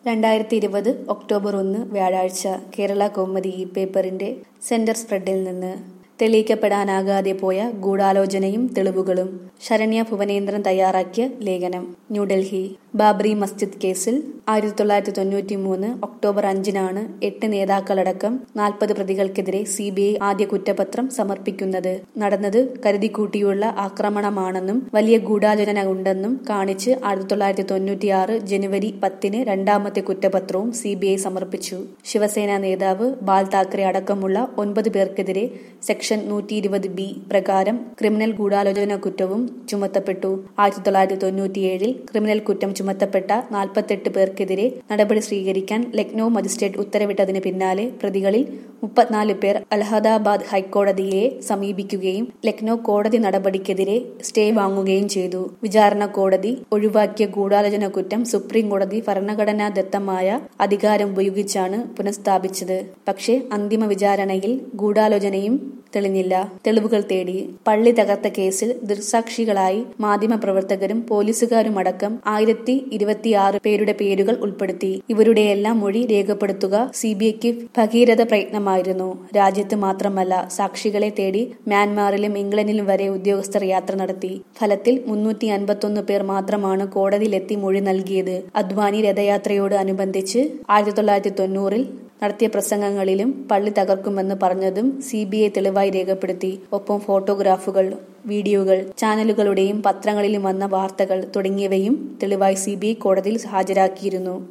രണ്ടായിരത്തി ഇരുപത് ഒക്ടോബർ ഒന്ന് വ്യാഴാഴ്ച കേരള കൗമുദി ഈ പേപ്പറിന്റെ സെന്റർ സ്പ്രെഡിൽ നിന്ന് തെളിയിക്കപ്പെടാനാകാതെ പോയ ഗൂഢാലോചനയും തെളിവുകളും ശരണ്യ ഭുവനേന്ദ്രൻ തയ്യാറാക്കിയ ലേഖനം ന്യൂഡൽഹി ബാബറി മസ്ജിദ് കേസിൽ ആയിരത്തി തൊള്ളായിരത്തി തൊണ്ണൂറ്റി മൂന്ന് ഒക്ടോബർ അഞ്ചിനാണ് എട്ട് നേതാക്കളടക്കം നാൽപ്പത് പ്രതികൾക്കെതിരെ സി ബി ഐ ആദ്യ കുറ്റപത്രം സമർപ്പിക്കുന്നത് നടന്നത് കരുതിക്കൂട്ടിയുള്ള ആക്രമണമാണെന്നും വലിയ ഗൂഢാലോചന ഉണ്ടെന്നും കാണിച്ച് ആയിരത്തി തൊള്ളായിരത്തി തൊണ്ണൂറ്റിയാറ് ജനുവരി പത്തിന് രണ്ടാമത്തെ കുറ്റപത്രവും സി ബി ഐ സമർപ്പിച്ചു ശിവസേന നേതാവ് ബാൽ താക്കറെ അടക്കമുള്ള ഒൻപത് പേർക്കെതിരെ സെക്ഷൻ നൂറ്റി ഇരുപത് ബി പ്രകാരം ക്രിമിനൽ ഗൂഢാലോചന കുറ്റവും ചുമത്തപ്പെട്ടു ആയിരത്തി തൊള്ളായിരത്തി തൊണ്ണൂറ്റിയേഴിൽ ക്രിമിനൽ കുറ്റം ചുമത്തപ്പെട്ട നാൽപ്പത്തെട്ട് പേർക്കെതിരെ നടപടി സ്വീകരിക്കാൻ ലക്നൌ മജിസ്ട്രേറ്റ് ഉത്തരവിട്ടതിന് പിന്നാലെ പ്രതികളിൽ മുപ്പത്തിനാല് പേർ അലഹദാബാദ് ഹൈക്കോടതിയെ സമീപിക്കുകയും ലക്നൌ കോടതി നടപടിക്കെതിരെ സ്റ്റേ വാങ്ങുകയും ചെയ്തു വിചാരണ കോടതി ഒഴിവാക്കിയ ഗൂഢാലോചന കുറ്റം സുപ്രീം കോടതി ഭരണഘടനാദത്തമായ അധികാരം ഉപയോഗിച്ചാണ് പുനഃസ്ഥാപിച്ചത് പക്ഷേ അന്തിമ വിചാരണയിൽ ഗൂഢാലോചനയും തെളിഞ്ഞില്ല തെളിവുകൾ തേടി പള്ളി തകർത്ത കേസിൽ ദൃക്സാക്ഷികളായി മാധ്യമപ്രവർത്തകരും പോലീസുകാരുമടക്കം ആയിരത്തി ഇരുപത്തിയാറ് പേരുടെ പേരുകൾ ഉൾപ്പെടുത്തി ഇവരുടെയെല്ലാം മൊഴി രേഖപ്പെടുത്തുക സി ബി ഐക്ക് ഭഗീരഥ പ്രയത്നമായിരുന്നു രാജ്യത്ത് മാത്രമല്ല സാക്ഷികളെ തേടി മ്യാൻമാറിലും ഇംഗ്ലണ്ടിലും വരെ ഉദ്യോഗസ്ഥർ യാത്ര നടത്തി ഫലത്തിൽ മുന്നൂറ്റി അൻപത്തൊന്ന് പേർ മാത്രമാണ് കോടതിയിലെത്തി മൊഴി നൽകിയത് അദ്വാനി രഥയാത്രയോട് അനുബന്ധിച്ച് ആയിരത്തി തൊള്ളായിരത്തി തൊണ്ണൂറിൽ നടത്തിയ പ്രസംഗങ്ങളിലും പള്ളി തകർക്കുമെന്ന് പറഞ്ഞതും സി ബി ഐ തെളിവായി രേഖപ്പെടുത്തി ഒപ്പം ഫോട്ടോഗ്രാഫുകൾ വീഡിയോകൾ ചാനലുകളുടെയും പത്രങ്ങളിലും വന്ന വാർത്തകൾ തുടങ്ങിയവയും തെളിവായി സി ബി ഐ കോടതിയിൽ ഹാജരാക്കിയിരുന്നു